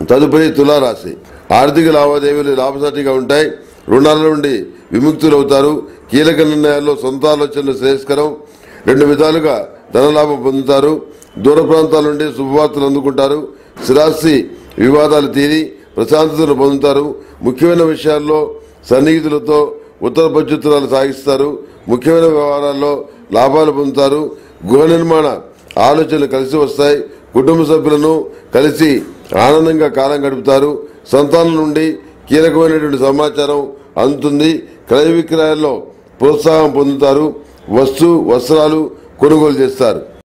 తదుపరి తులారాశి ఆర్థిక లావాదేవీలు లాభసాటిగా ఉంటాయి రుణాల నుండి విముక్తులవుతారు కీలక నిర్ణయాల్లో సొంత ఆలోచనలు శ్రేయస్కరం రెండు విధాలుగా ధనలాభం పొందుతారు దూర ప్రాంతాల నుండి శుభవార్తలు అందుకుంటారు స్థిరాస్తి వివాదాలు తీరి ప్రశాంతతను పొందుతారు ముఖ్యమైన విషయాల్లో సన్నిహితులతో ఉత్తర ప్రత్యుత్తరాలు సాగిస్తారు ముఖ్యమైన వ్యవహారాల్లో లాభాలు పొందుతారు గృహ నిర్మాణ ఆలోచనలు కలిసి వస్తాయి కుటుంబ సభ్యులను కలిసి ఆనందంగా కాలం గడుపుతారు సంతానం నుండి కీలకమైనటువంటి సమాచారం అందుతుంది క్రయ విక్రయాల్లో ప్రోత్సాహం పొందుతారు వస్తు వస్త్రాలు కొనుగోలు చేస్తారు